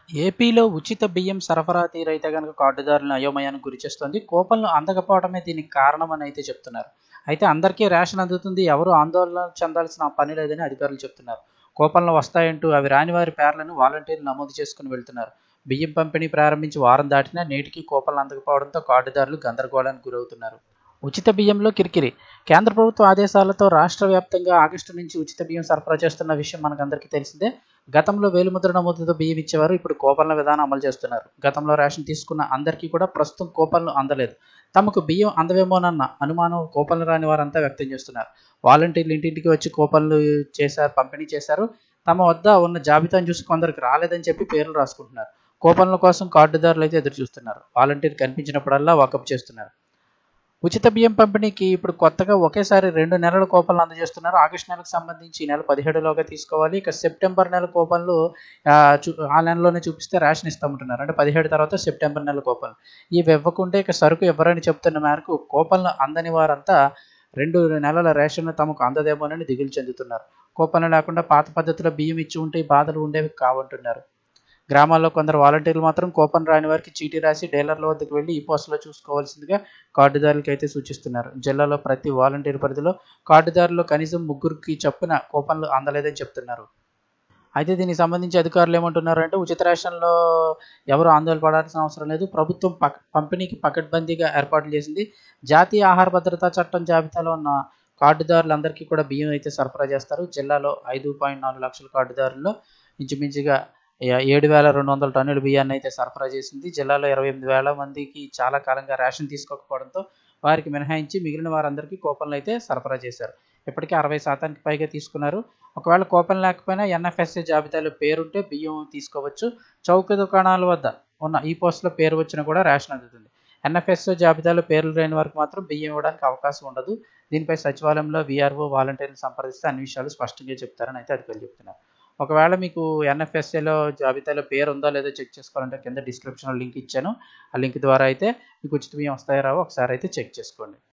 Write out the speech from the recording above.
ఏపీలో ఉచిత బియ్యం సరఫరా తీరైతే గనక కార్డుదారులను అయోమయానికి గురిచేస్తోంది. కూపన్లు అందకపోవడమే దీనికి కారణమని అయితే చెప్తున్నారు. అయితే అందరికీ రేషన్ అందుతుంది. ఎవరు ఆందోళన చెందాల్సిన పని లేదని అధికారులు చెప్తున్నారు. కూపన్లు వస్తాయంటూ అవి రాని వారి పేర్లను వాలంటీర్లు నమోదు చేసుకుని వెళ్తున్నారు. బియ్యం పంపిణీ ప్రారంభించి వారం దాటినా నేటికీ కూపన్లు అందకపోవడంతో కార్డుదారులు గందరగోళానికి గురవుతున్నారు. ఉచిత బియ్యంలో కిరికిరి కేంద్ర ప్రభుత్వ ఆదేశాలతో రాష్ట్ర వ్యాప్తంగా ఆగస్టు నుంచి ఉచిత బియ్యం సరఫరా చేస్తున్న విషయం మనకందరికీ తెలిసిందే. గతంలో వేలిముద్ర నమోదుతో బియ్యం ఇచ్చేవారు. ఇప్పుడు కూపన్ల విధానం అమలు చేస్తున్నారు. గతంలో రేషన్ తీసుకున్న అందరికీ కూడా ప్రస్తుతం కూపన్లు అందలేదు. తమకు బియ్యం అందవేమోనన్న అనుమానం కూపన్లు రాని వారంతా వ్యక్తం చేస్తున్నారు. వాలంటీర్లు ఇంటింటికి వచ్చి కూపన్లు చేశారు పంపిణీ చేశారు. తమ వద్ద ఉన్న జాబితాను చూసి కొందరికి రాలేదని చెప్పి పేర్లు రాసుకుంటున్నారు. కూపన్ల కోసం కార్డుదారులు అయితే ఎదురు చూస్తున్నారు. వాలంటీర్ కనిపించినప్పుడల్లా వాకప్ చేస్తున్నారు. ఉచిత బియ్యం పంపిణీకి ఇప్పుడు కొత్తగా ఒకేసారి రెండు నెలల కూపన్లు అందజేస్తున్నారు. ఆగస్టు నెలకు సంబంధించి ఈ నెల పదిహేడులోగా తీసుకోవాలి. ఇక సెప్టెంబర్ నెల కూపన్లు ఆహ్, చు ఆ నెలలోనే చూపిస్తే రేషన్ ఇస్తామంటున్నారు. అంటే పదిహేడు తర్వాత సెప్టెంబర్ నెల కూపన్లు. ఇవి ఇవ్వకుంటే ఇక సరుకు ఇవ్వరని చెప్తున్న మేరకు కూపన్లు అందని వారంతా రెండు నెలల రేషన్ తమకు అందదేమోనని దిగులు చెందుతున్నారు. కూపన్లు లేకుండా పాత పద్ధతిలో బియ్యం ఇచ్చి ఉంటే ఈ బాధలు ఉండేవి కావంటున్నారు. గ్రామాల్లో కొందరు వాలంటీర్లు మాత్రం కూపన్ రాని వారికి చీటీ రాసి డీలర్ల వద్దకు వెళ్లి ఈ పోస్టులో చూసుకోవాల్సిందిగా కార్డుదారులకు అయితే సూచిస్తున్నారు. జిల్లాలో ప్రతి వాలంటీర్ పరిధిలో కార్డుదారుల్లో కనీసం ముగ్గురికి చొప్పున కూపన్లు అందలేదని చెప్తున్నారు. అయితే దీనికి సంబంధించి అధికారులు ఏమంటున్నారంటే ఉచిత రేషన్‌లో ఎవరు ఆందోళన పడాల్సిన అవసరం లేదు. ప్రభుత్వం పక్ పంపిణీకి పకడ్బందీగా ఏర్పాట్లు చేసింది. జాతీయ ఆహార భద్రతా చట్టం జాబితాలో ఉన్న కార్డుదారులందరికీ కూడా బియ్యం అయితే సరఫరా చేస్తారు. జిల్లాలో ఐదు పాయింట్ నాలుగు లక్షల కార్డుదారుల్లో ఇంచుమించుగా య ఏడు వేల రెండు వందల టన్నుల బియ్యాన్ని అయితే సరఫరా చేసింది. జిల్లాలో ఇరవై ఎనిమిది వేల మందికి చాలా కాలంగా రేషన్ తీసుకోకపోవడంతో వారికి మినహాయించి మిగిలిన వారందరికీ కూపన్లు అయితే సరఫరా చేశారు. ఇప్పటికే అరవై శాతానికి పైగా తీసుకున్నారు. ఒకవేళ కూపన్ లేకపోయినా ఎన్ఎఫ్ఎస్ఏ జాబితాలో పేరుంటే బియ్యం తీసుకోవచ్చు. చౌక దుకాణాల వద్ద ఉన్న ఈ పోస్టులో పేరు వచ్చినా కూడా రేషన్ అందుతుంది. ఎన్ఎఫ్ఎస్ఏ జాబితాలో పేర్లు లేని వారికి మాత్రం బియ్యం ఇవ్వడానికి అవకాశం ఉండదు. దీనిపై సచివాలయంలో వీఆర్ఓ, వాలంటీర్లను సంప్రదిస్తే అన్ని విషయాలు స్పష్టంగా చెప్తారని అయితే అధికారులు చెప్తున్నారు. ఒకవేళ మీకు ఎన్ఎఫ్ఎస్ఏలో జాబితాలో పేరు ఉందో లేదో చెక్ చేసుకోవాలంటే కింద డిస్క్రిప్షన్‌లో లింక్ ఇచ్చాను. ఆ లింక్ ద్వారా అయితే మీకు ఉచిత బియ్యం వస్తాయో రావో ఒకసారి అయితే చెక్ చేసుకోండి.